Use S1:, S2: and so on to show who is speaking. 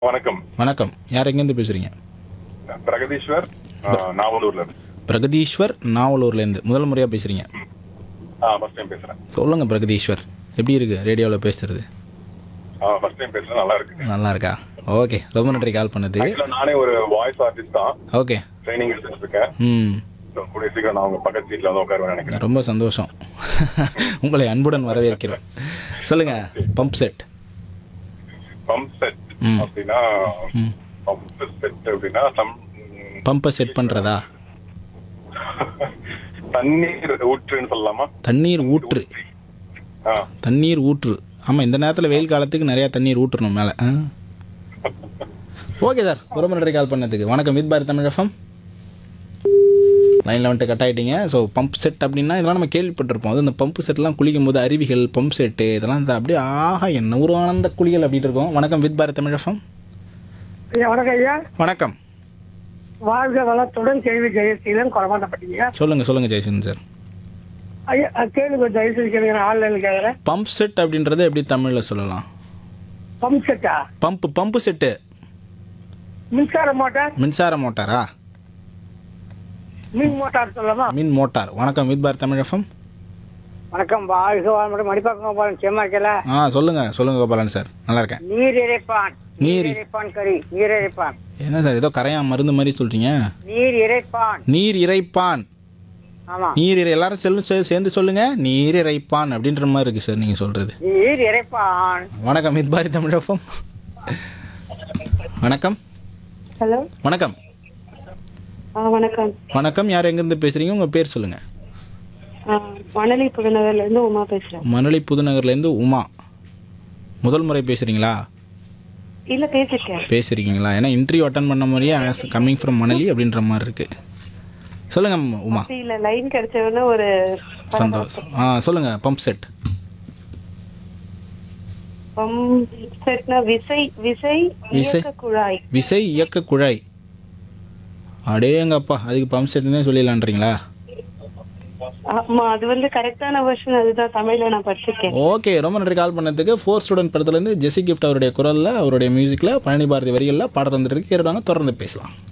S1: வணக்கம்
S2: வணக்கம் யார் எங்கேருந்து பேசுகிறீங்க
S1: பிரகதீஸ்வர் ஆஹ், நாவலூர்ல இருந்து
S2: பிரகதீஸ்வர் நாவலூர்லேருந்து முதல் முறையாக பேசுகிறீங்க
S1: ஃபர்ஸ்ட் டைம் பேசுறேன்
S2: சொல்லுங்கள் பிரகதீஸ்வர் எப்படி இருக்குது ரேடியோவில் பேசுறது
S1: ஃபர்ஸ்ட் டைம் பேசுறேன் நல்லா இருக்கு
S2: நல்லா இருக்கா ஓகே ரொம்ப நன்றி கால் பண்ணதுக்கு
S1: ஆக்சுவலா நானே ஒரு வாய்ஸ் ஆர்டிஸ்ட் தான்
S2: ஓகே
S1: ட்ரைனிங் எடுத்துட்டு இருக்கேன்
S2: ம்
S1: So, கூடிய சீக்கிரம் நான் உங்க பக்கத்து சீட்ல வந்து உட்காருவேன் நினைக்கிறேன்
S2: ரொம்ப சந்தோஷம் உங்களை அன்புடன் வரவேற்கிறோம் சொல்லுங்கள் பம்ப் செட்
S1: பம்ப் செட்
S2: ம்.
S1: அப்படின்னா பம்ப் செட் அப்படின்னா சம்
S2: பம்பை செட் பண்ணுறதா
S1: தண்ணீர் ஊற்றுன்னு சொல்லலாமா
S2: தண்ணீர் ஊற்று
S1: ஆ
S2: தண்ணீர் ஊற்று ஆமாம் இந்த நேரத்தில் வெயில் காலத்துக்கு நிறையா தண்ணீர் ஊற்றணும் மேலே ஆ ஓகே சார் ரொம்ப நன்றி கால் பண்ணதுக்கு வணக்கம் வித் பாரத் தமிழ் எஃப்எம் லைனில் வந்துட்டு கட் ஆகிட்டீங்க ஸோ பம்ப் செட் அப்படின்னா இதெல்லாம் நம்ம கேள்விப்பட்டிருப்போம் அது இந்த பம்ப் செட்லாம் குளிக்கும் போது அருவிகள் பம்ப் செட்டு இதெல்லாம் இந்த அப்படியே ஆஹா என்ன ஒரு ஆனந்த குளியல் அப்படின்ட்டு இருக்கும் வணக்கம் வித் பாரத் தமிழ் எஃப்எம்
S3: ஐயா வணக்கம் ஐயா
S2: வணக்கம்
S3: வாழ்க வளத்துடன் கேள்வி ஜெயசீலன் குறமாட்டப்பட்டீங்க
S2: சொல்லுங்கள் சொல்லுங்கள் ஜெயசன் சார்
S3: ஐயா அஹ் கேள்வி கொஞ்சம் தயவு செய்து கேளுங்க ஆன்லைனில் கேட்குறேன்
S2: பம்ப் செட் அப்படின்றத எப்படி தமிழில் சொல்லலாம்
S3: பம்ப் செட்டா
S2: பம்ப் பம்பு செட்டு
S3: மின்சார மோட்டார்
S2: மின்சார மோட்டாரா
S3: மின் மோட்டார் சொல்லலாமா
S2: மின் மோட்டார் வணக்கம் வித் பாரத் தமிழ் எஃப்எம்
S3: வணக்கம் வாழ்க வாழ்முறை மணிப்பாக்கம் போகிறேன் சேமா இருக்கல
S2: ஆ சொல்லுங்கள் சொல்லுங்கள் கோபாலன் சார் நல்லா இருக்கேன்
S3: நீர் இறைப்பான்
S2: நீர்.
S3: இறைப்பான் கறி நீர் இறைப்பான்
S2: என்ன சார் ஏதோ கரையான் மருந்து மாதிரி சொல்றீங்க
S3: நீர் இறைப்பான்
S2: நீர் இறைப்பான்
S3: ஆமா
S2: நீர் இறை எல்லாரும் செல்லு சே- சேர்ந்து சொல்லுங்க நீர் இறைப்பான் அப்படின்ற மாதிரி இருக்கு சார் நீங்க சொல்றது
S3: நீர் இறைப்பான்
S2: வணக்கம் இது பாரி தமிழப்பம் வணக்கம்
S4: ஹலோ
S2: வணக்கம்
S4: ஆ வணக்கம்
S2: வணக்கம் யார் எங்கேருந்து பேசுறீங்க உங்க பேர் சொல்லுங்க
S4: ஆ, மணலி புதுநகர்ல இருந்து உமா பேசுறேன்
S2: மணலி புதுநகர்லேருந்து உமா முதல் முறை பேசுறீங்களா
S4: இல்ல பேசிருக்கேன்
S2: பேசுறீங்களா ஏன்னா இன்டர்வியூ அட்டன் பண்ண மாதிரியே கம்மிங் ஃப்ரம் மணலி அப்படின்ற மாதிரி இருக்கு சொல்லுங்க உமா
S4: அப்படி இல்ல லைன் கிடைச்சவொடனே ஒரு
S2: சந்தோஷம் ஆ சொல்லுங்க பம்ப் செட்
S4: பம்ப் செட்னா விசை விசை
S2: விசை.
S4: இயக்க குழாய்
S2: விசை இயக்க குழாய் அடேங்கப்பா அதுக்கு பம்ப் செட்டுன்னே சொல்லிடலான்றீங்களா
S4: ஆமா அது வந்து கரெக்டான வெர்ஷன் அதுதான் தமிழ்ல நான் படிச்சிருக்கேன்
S2: ஓகே ரொம்ப நன்றி கால் பண்ணதுக்கு ஃபோர் ஸ்டூடெண்ட் படத்துலேருந்து ஜெசி கிஃப்ட் அவருடைய குரலில் அவருடைய மியூசிக்கில் பழனி பாரதி வரிகளில் பாடல் வந்துட்டு இருக்கு கேட்டுவாங்க தொடர்ந்து பேசலாம்